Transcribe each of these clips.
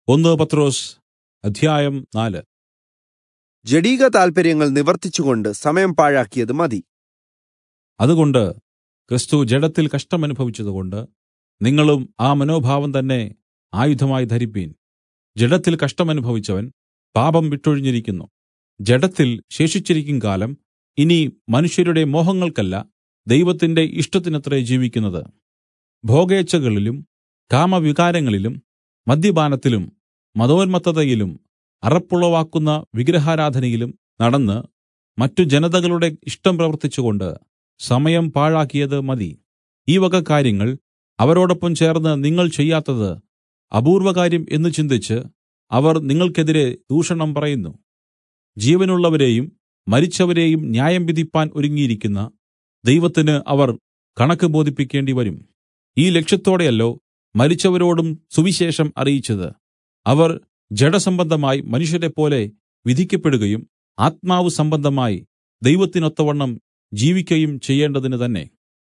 ഒന്ന് പത്രോസ് അധ്യായം നാല് ജഡീക താല്പര്യങ്ങൾ നിവർത്തിച്ചുകൊണ്ട് സമയം പാഴാക്കിയത് മതി അതുകൊണ്ട് ക്രിസ്തു ജഡത്തിൽ കഷ്ടമനുഭവിച്ചതുകൊണ്ട് നിങ്ങളും ആ മനോഭാവം തന്നെ ആയുധമായി ധരിപ്പീൻ ജഡത്തിൽ കഷ്ടമനുഭവിച്ചവൻ പാപം വിട്ടൊഴിഞ്ഞിരിക്കുന്നു ജഡത്തിൽ ശേഷിച്ചിരിക്കും കാലം ഇനി മനുഷ്യരുടെ മോഹങ്ങൾക്കല്ല ദൈവത്തിന്റെ ഇഷ്ടത്തിനത്രേ ജീവിക്കുന്നത് ഭോഗേച്ഛകളിലും കാമവികാരങ്ങളിലും മദ്യപാനത്തിലും മതോന്മത്തതയിലും അറപ്പുളവാക്കുന്ന വിഗ്രഹാരാധനയിലും നടന്ന് മറ്റു ജനതകളുടെ ഇഷ്ടം പ്രവർത്തിച്ചുകൊണ്ട് സമയം പാഴാക്കിയത് മതി ഈ വക കാര്യങ്ങൾ അവരോടൊപ്പം ചേർന്ന് നിങ്ങൾ ചെയ്യാത്തത് അപൂർവകാര്യം എന്ന് ചിന്തിച്ച് അവർ നിങ്ങൾക്കെതിരെ ദൂഷണം പറയുന്നു ജീവനുള്ളവരെയും മരിച്ചവരെയും ന്യായം വിധിപ്പാൻ ഒരുങ്ങിയിരിക്കുന്ന ദൈവത്തിന് അവർ കണക്ക് ബോധിപ്പിക്കേണ്ടി വരും ഈ ലക്ഷ്യത്തോടെയല്ലോ മരിച്ചവരോടും സുവിശേഷം അറിയിച്ചത് അവർ ജഡസംബന്ധമായി മനുഷ്യരെപ്പോലെ വിധിക്കപ്പെടുകയും ആത്മാവ് സംബന്ധമായി ദൈവത്തിനൊത്തവണ്ണം ജീവിക്കയും ചെയ്യേണ്ടതിന് തന്നെ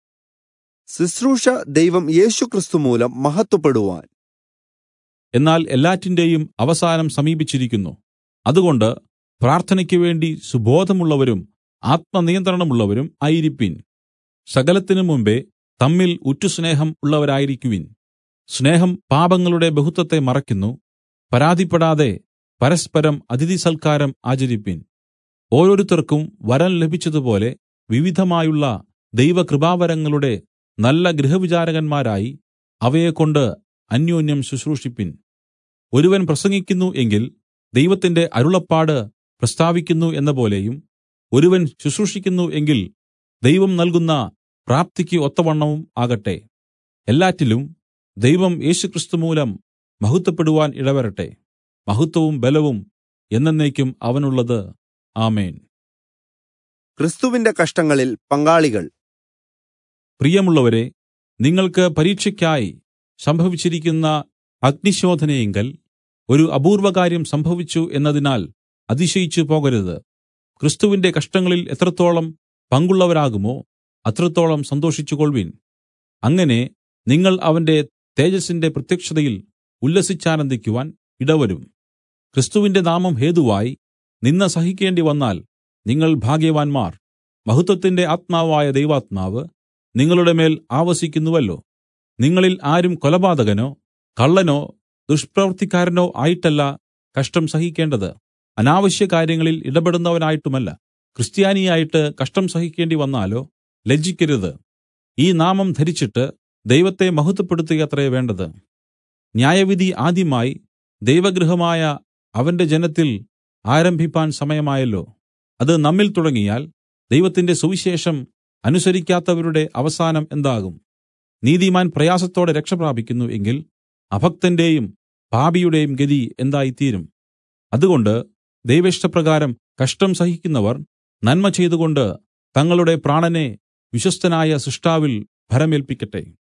ശുശ്രൂഷ ദൈവം യേശുക്രിസ്തു മൂലം മഹത്വപ്പെടുവാൻ എന്നാൽ എല്ലാറ്റിന്റെയും അവസാനം സമീപിച്ചിരിക്കുന്നു അതുകൊണ്ട് പ്രാർത്ഥനയ്ക്ക് വേണ്ടി സുബോധമുള്ളവരും ആത്മനിയന്ത്രണമുള്ളവരും ആയിരിപ്പിൻ സകലത്തിനു മുമ്പേ തമ്മിൽ ഉറ്റുസ്നേഹം ഉള്ളവരായിരിക്കുവിൻ സ്നേഹം പാപങ്ങളുടെ ബഹുത്വത്തെ മറയ്ക്കുന്നു പരാതിപ്പെടാതെ പരസ്പരം അതിഥി സൽക്കാരം ആചരിപ്പിൻ ഓരോരുത്തർക്കും വരം ലഭിച്ചതുപോലെ വിവിധമായുള്ള ദൈവകൃപാവരങ്ങളുടെ നല്ല ഗൃഹവിചാരകന്മാരായി അവയെക്കൊണ്ട് അന്യോന്യം ശുശ്രൂഷിപ്പിൻ ഒരുവൻ പ്രസംഗിക്കുന്നു എങ്കിൽ ദൈവത്തിന്റെ അരുളപ്പാട് പ്രസ്താവിക്കുന്നു എന്ന പോലെയും ഒരുവൻ ശുശ്രൂഷിക്കുന്നു എങ്കിൽ ദൈവം നൽകുന്ന പ്രാപ്തിക്ക് ഒത്തവണ്ണവും ആകട്ടെ എല്ലാറ്റിലും ദൈവം യേശുക്രിസ്തു മൂലം മഹത്വപ്പെടുവാൻ ഇടവരട്ടെ മഹത്വവും ബലവും എന്നേക്കും അവനുള്ളത് ആമേൻ ക്രിസ്തുവിന്റെ കഷ്ടങ്ങളിൽ പങ്കാളികൾ പ്രിയമുള്ളവരെ നിങ്ങൾക്ക് പരീക്ഷയ്ക്കായി സംഭവിച്ചിരിക്കുന്ന അഗ്നിശോധനയെങ്കൽ ഒരു അപൂർവകാര്യം സംഭവിച്ചു എന്നതിനാൽ അതിശയിച്ചു പോകരുത് ക്രിസ്തുവിന്റെ കഷ്ടങ്ങളിൽ എത്രത്തോളം പങ്കുള്ളവരാകുമോ അത്രത്തോളം സന്തോഷിച്ചുകൊൾവിൻ അങ്ങനെ നിങ്ങൾ അവന്റെ തേജസ്സിന്റെ പ്രത്യക്ഷതയിൽ ഉല്ലസിച്ചാനന്ദിക്കുവാൻ ഇടവരും ക്രിസ്തുവിന്റെ നാമം ഹേതുവായി നിന്ന സഹിക്കേണ്ടി വന്നാൽ നിങ്ങൾ ഭാഗ്യവാന്മാർ മഹത്വത്തിന്റെ ആത്മാവായ ദൈവാത്മാവ് നിങ്ങളുടെ മേൽ ആവസിക്കുന്നുവല്ലോ നിങ്ങളിൽ ആരും കൊലപാതകനോ കള്ളനോ ദുഷ്പ്രവൃത്തിക്കാരനോ ആയിട്ടല്ല കഷ്ടം സഹിക്കേണ്ടത് അനാവശ്യ കാര്യങ്ങളിൽ ഇടപെടുന്നവനായിട്ടുമല്ല ക്രിസ്ത്യാനിയായിട്ട് കഷ്ടം സഹിക്കേണ്ടി വന്നാലോ ലജ്ജിക്കരുത് ഈ നാമം ധരിച്ചിട്ട് ദൈവത്തെ മഹത്വപ്പെടുത്തുകയത്രേ വേണ്ടത് ന്യായവിധി ആദ്യമായി ദൈവഗൃഹമായ അവന്റെ ജനത്തിൽ ആരംഭിപ്പാൻ സമയമായല്ലോ അത് നമ്മിൽ തുടങ്ങിയാൽ ദൈവത്തിന്റെ സുവിശേഷം അനുസരിക്കാത്തവരുടെ അവസാനം എന്താകും നീതിമാൻ പ്രയാസത്തോടെ രക്ഷപ്രാപിക്കുന്നു എങ്കിൽ അഭക്തന്റെയും പാപിയുടെയും ഗതി എന്തായിത്തീരും അതുകൊണ്ട് ദൈവേഷ്ടപ്രകാരം കഷ്ടം സഹിക്കുന്നവർ നന്മ ചെയ്തുകൊണ്ട് തങ്ങളുടെ പ്രാണനെ വിശ്വസ്തനായ സൃഷ്ടാവിൽ ഭരമേൽപ്പിക്കട്ടെ